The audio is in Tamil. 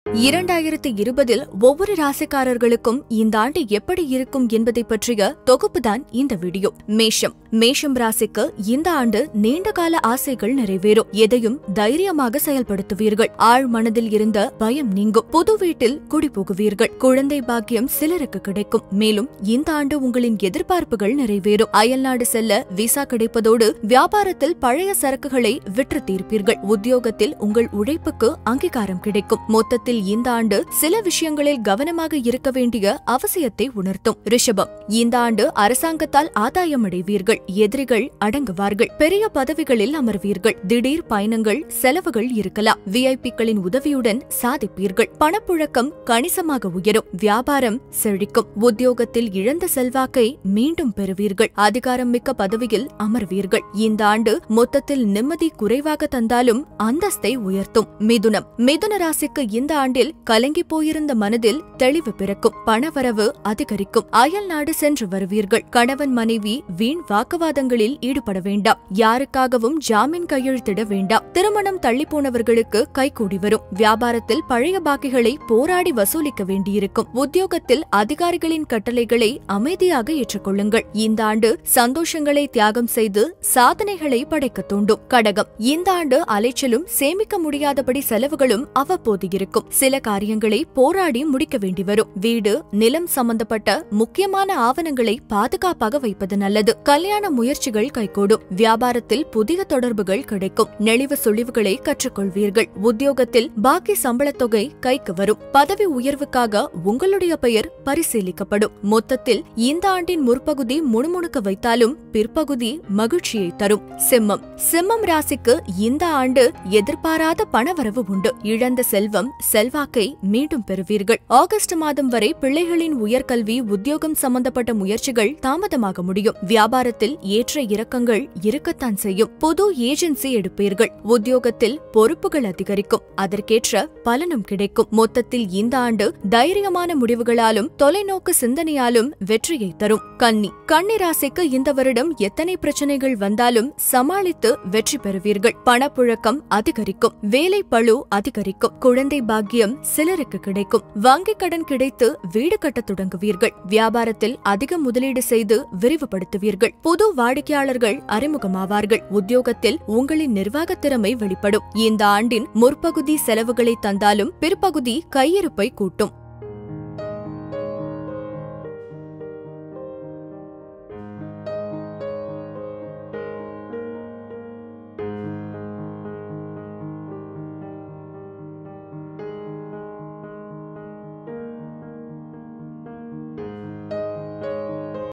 இரண்டாயிரத்து இருபதில் ஒவ்வொரு ராசிக்காரர்களுக்கும் இந்த ஆண்டு எப்படி இருக்கும் என்பதை பற்றிய தொகுப்புதான் இந்த வீடியோ மேஷம் மேஷம் ராசிக்கு இந்த ஆண்டு நீண்டகால ஆசைகள் நிறைவேறும் எதையும் தைரியமாக செயல்படுத்துவீர்கள் ஆழ் மனதில் இருந்த பயம் நீங்கும் புது வீட்டில் குடிபோகுவீர்கள் குழந்தை பாக்கியம் சிலருக்கு கிடைக்கும் மேலும் இந்த ஆண்டு உங்களின் எதிர்பார்ப்புகள் நிறைவேறும் அயல்நாடு செல்ல விசா கிடைப்பதோடு வியாபாரத்தில் பழைய சரக்குகளை விற்று தீர்ப்பீர்கள் உத்தியோகத்தில் உங்கள் உழைப்புக்கு அங்கீகாரம் கிடைக்கும் மொத்தத்தில் இந்த ஆண்டு சில விஷயங்களில் கவனமாக இருக்க வேண்டிய அவசியத்தை உணர்த்தும் ரிஷபம் இந்த ஆண்டு அரசாங்கத்தால் ஆதாயம் அடைவீர்கள் எதிரிகள் அடங்குவார்கள் பெரிய பதவிகளில் அமர்வீர்கள் திடீர் பயணங்கள் செலவுகள் இருக்கலாம் விஐபிக்களின் உதவியுடன் சாதிப்பீர்கள் பணப்புழக்கம் கணிசமாக உயரும் வியாபாரம் செழிக்கும் உத்தியோகத்தில் இழந்த செல்வாக்கை மீண்டும் பெறுவீர்கள் அதிகாரம் மிக்க பதவியில் அமர்வீர்கள் இந்த ஆண்டு மொத்தத்தில் நிம்மதி குறைவாக தந்தாலும் அந்தஸ்தை உயர்த்தும் மிதுனம் மிதுன ராசிக்கு இந்த ஆண்டில் கலங்கி போயிருந்த மனதில் தெளிவு பிறக்கும் பணவரவு அதிகரிக்கும் அயல் நாடு சென்று வருவீர்கள் கணவன் மனைவி வீண் வாக்குவாதங்களில் ஈடுபட வேண்டாம் யாருக்காகவும் ஜாமீன் கையெழுத்திட வேண்டாம் திருமணம் தள்ளி போனவர்களுக்கு கைகூடி வரும் வியாபாரத்தில் பழைய பாக்கிகளை போராடி வசூலிக்க வேண்டியிருக்கும் உத்தியோகத்தில் அதிகாரிகளின் கட்டளைகளை அமைதியாக ஏற்றுக்கொள்ளுங்கள் இந்த ஆண்டு சந்தோஷங்களை தியாகம் செய்து சாதனைகளை படைக்க தூண்டும் கடகம் இந்த ஆண்டு அலைச்சலும் சேமிக்க முடியாதபடி செலவுகளும் அவ்வப்போது இருக்கும் சில காரியங்களை போராடி முடிக்க வேண்டி வரும் வீடு நிலம் சம்பந்தப்பட்ட முக்கியமான ஆவணங்களை பாதுகாப்பாக வைப்பது நல்லது கல்யாண முயற்சிகள் கைகூடும் வியாபாரத்தில் புதிய தொடர்புகள் கிடைக்கும் நெளிவு சுழிவுகளை கற்றுக்கொள்வீர்கள் உத்தியோகத்தில் பாக்கி சம்பளத் தொகை கைக்கு வரும் பதவி உயர்வுக்காக உங்களுடைய பெயர் பரிசீலிக்கப்படும் மொத்தத்தில் இந்த ஆண்டின் முற்பகுதி முணுமுணுக்க வைத்தாலும் பிற்பகுதி மகிழ்ச்சியை தரும் சிம்மம் சிம்மம் ராசிக்கு இந்த ஆண்டு எதிர்பாராத பணவரவு உண்டு இழந்த செல்வம் செல்வாக்கை மீண்டும் பெறுவீர்கள் ஆகஸ்ட் மாதம் வரை பிள்ளைகளின் உயர்கல்வி உத்தியோகம் சம்பந்தப்பட்ட முயற்சிகள் தாமதமாக முடியும் வியாபாரத்தில் ஏற்ற இறக்கங்கள் இருக்கத்தான் செய்யும் புது ஏஜென்சி எடுப்பீர்கள் உத்தியோகத்தில் பொறுப்புகள் அதிகரிக்கும் அதற்கேற்ற பலனும் கிடைக்கும் மொத்தத்தில் இந்த ஆண்டு தைரியமான முடிவுகளாலும் தொலைநோக்கு சிந்தனையாலும் வெற்றியை தரும் கன்னி கன்னி ராசிக்கு இந்த வருடம் எத்தனை பிரச்சனைகள் வந்தாலும் சமாளித்து வெற்றி பெறுவீர்கள் பணப்புழக்கம் அதிகரிக்கும் வேலை பளு அதிகரிக்கும் குழந்தை பாக்கியம் சிலருக்கு கிடைக்கும் வங்கிக் கடன் கிடைத்து வீடு கட்டத் தொடங்குவீர்கள் வியாபாரத்தில் அதிக முதலீடு செய்து விரிவுபடுத்துவீர்கள் புது வாடிக்கையாளர்கள் அறிமுகமாவார்கள் உத்தியோகத்தில் உங்களின் நிர்வாகத் திறமை வெளிப்படும் இந்த ஆண்டின் முற்பகுதி செலவுகளை தந்தாலும் பிற்பகுதி கையிருப்பை கூட்டும்